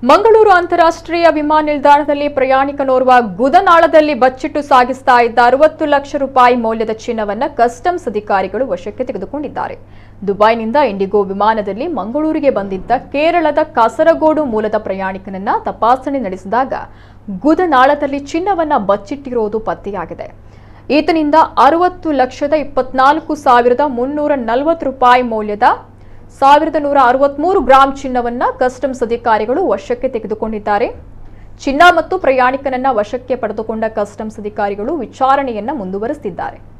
ಮಂಗಳೂರು ಅಂತಾರಾಷ್ಟ್ರೀಯ ವಿಮಾನ ನಿಲ್ದಾಣದಲ್ಲಿ ಪ್ರಯಾಣಿಕನೋರ್ವ ಗುದನಾಳದಲ್ಲಿ ಬಚ್ಚಿಟ್ಟು ಸಾಗಿಸ್ತಾ ಇದ್ದ ಅರವತ್ತು ಲಕ್ಷ ರೂಪಾಯಿ ಮೌಲ್ಯದ ಚಿನ್ನವನ್ನ ಕಸ್ಟಮ್ಸ್ ಅಧಿಕಾರಿಗಳು ವಶಕ್ಕೆ ತೆಗೆದುಕೊಂಡಿದ್ದಾರೆ ದುಬೈನಿಂದ ಇಂಡಿಗೋ ವಿಮಾನದಲ್ಲಿ ಮಂಗಳೂರಿಗೆ ಬಂದಿದ್ದ ಕೇರಳದ ಕಾಸರಗೋಡು ಮೂಲದ ಪ್ರಯಾಣಿಕನನ್ನ ತಪಾಸಣೆ ನಡೆಸಿದಾಗ ಗುದನಾಳದಲ್ಲಿ ಚಿನ್ನವನ್ನ ಬಚ್ಚಿಟ್ಟಿರೋದು ಪತ್ತೆಯಾಗಿದೆ ಈತನಿಂದ ಅರವತ್ತು ಲಕ್ಷದ ಇಪ್ಪತ್ನಾಲ್ಕು ಸಾವಿರದ ಮುನ್ನೂರ ನಲವತ್ತು ರೂಪಾಯಿ ಮೌಲ್ಯದ ಸಾವಿರದ ನೂರ ಅರವತ್ಮೂರು ಗ್ರಾಂ ಚಿನ್ನವನ್ನ ಕಸ್ಟಮ್ಸ್ ಅಧಿಕಾರಿಗಳು ವಶಕ್ಕೆ ತೆಗೆದುಕೊಂಡಿದ್ದಾರೆ ಚಿನ್ನ ಮತ್ತು ಪ್ರಯಾಣಿಕನನ್ನ ವಶಕ್ಕೆ ಪಡೆದುಕೊಂಡ ಕಸ್ಟಮ್ಸ್ ಅಧಿಕಾರಿಗಳು ವಿಚಾರಣೆಯನ್ನ ಮುಂದುವರೆಸಿದ್ದಾರೆ